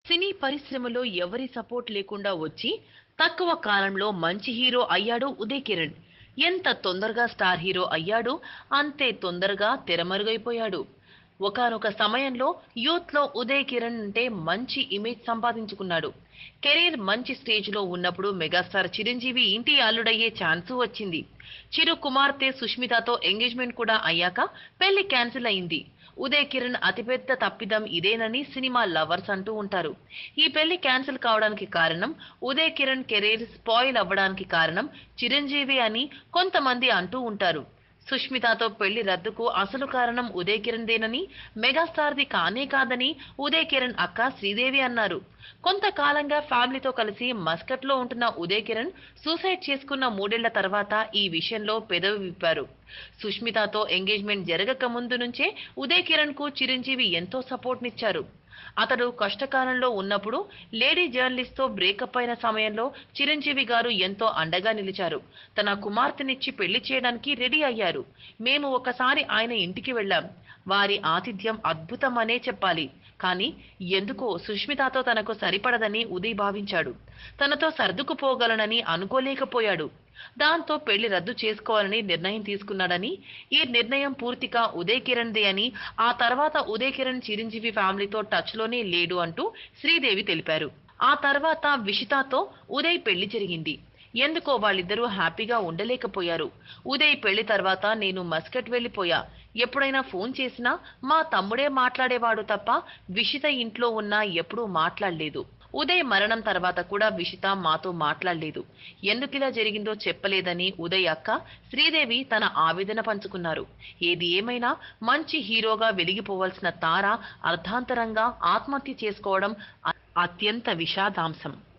సినీ పరిశ్రమలో ఎవరి సపోర్ట్ లేకుండా వచ్చి తక్కువ కాలంలో మంచి హీరో అయ్యాడు ఉదయ్ కిరణ్ ఎంత తొందరగా స్టార్ హీరో అయ్యాడు అంతే తొందరగా తెరమరుగైపోయాడు ఒకానొక సమయంలో యూత్ లో ఉదయ్ కిరణ్ అంటే మంచి ఇమేజ్ సంపాదించుకున్నాడు కెరీర్ మంచి స్టేజ్ లో ఉన్నప్పుడు మెగాస్టార్ చిరంజీవి ఇంటి అల్లుడయ్యే ఛాన్స్ వచ్చింది చిరు కుమార్తె సుష్మితతో ఎంగేజ్మెంట్ కూడా అయ్యాక పెళ్లి క్యాన్సిల్ అయింది ఉదయ్ కిరణ్ అతిపెద్ద తప్పిదం ఇదేనని సినిమా లవర్స్ అంటూ ఉంటారు ఈ పెళ్లి క్యాన్సిల్ కావడానికి కారణం ఉదయ్ కిరణ్ కెరీర్ స్పాయిల్ అవ్వడానికి కారణం చిరంజీవి అని కొంతమంది అంటూ ఉంటారు సుష్మితతో పెళ్లి రద్దుకు అసలు కారణం ఉదయ్ కిరణ్ దేనని మెగాస్టార్ది కానే కాదని ఉదయ్ కిరణ్ అక్క శ్రీదేవి అన్నారు కొంతకాలంగా ఫ్యామిలీతో కలిసి మస్కట్ లో ఉంటున్న ఉదయ్ కిరణ్ సూసైడ్ చేసుకున్న మూడేళ్ల తర్వాత ఈ విషయంలో పెదవి విప్పారు సుష్మితతో ఎంగేజ్మెంట్ జరగక ముందు నుంచే ఉదయ్ కిరణ్ కు చిరంజీవి ఎంతో సపోర్ట్ నిచ్చారు అతడు కష్టకాలంలో ఉన్నప్పుడు లేడీ జర్నలిస్ట్ తో బ్రేకప్ అయిన సమయంలో చిరంజీవి గారు ఎంతో అండగా నిలిచారు తన కుమార్తెనిచ్చి పెళ్లి చేయడానికి రెడీ అయ్యారు మేము ఒకసారి ఆయన ఇంటికి వెళ్ళాం వారి ఆతిథ్యం అద్భుతమనే చెప్పాలి కానీ ఎందుకో సుష్మితతో తనకు సరిపడదని ఉదయ్ భావించాడు తనతో సర్దుకుపోగలనని అనుకోలేకపోయాడు దాంతో పెళ్లి రద్దు చేసుకోవాలని నిర్ణయం తీసుకున్నాడని ఈ నిర్ణయం పూర్తిగా ఉదయ్ కిరణ్ దే అని ఆ తర్వాత ఉదయ్ కిరణ్ చిరంజీవి ఫ్యామిలీతో టచ్ లోనే లేడు అంటూ శ్రీదేవి తెలిపారు ఆ తర్వాత విషితాతో ఉదయ్ పెళ్లి జరిగింది ఎందుకో వాళ్ళిద్దరూ హ్యాపీగా ఉండలేకపోయారు ఉదయ్ పెళ్లి తర్వాత నేను మస్కట్ వెళ్ళిపోయా ఎప్పుడైనా ఫోన్ చేసినా మా తమ్ముడే మాట్లాడేవాడు తప్ప విషిత ఇంట్లో ఉన్నా ఎప్పుడూ మాట్లాడలేదు ఉదయ్ మరణం తర్వాత కూడా విషిత మాతో మాట్లాడలేదు ఎందుకిలా జరిగిందో చెప్పలేదని ఉదయ్ అక్క శ్రీదేవి తన ఆవేదన పంచుకున్నారు ఏది ఏమైనా మంచి హీరోగా వెలిగిపోవలసిన తార అర్ధాంతరంగా ఆత్మహత్య చేసుకోవడం అ- అత్యంత విషాదాంశం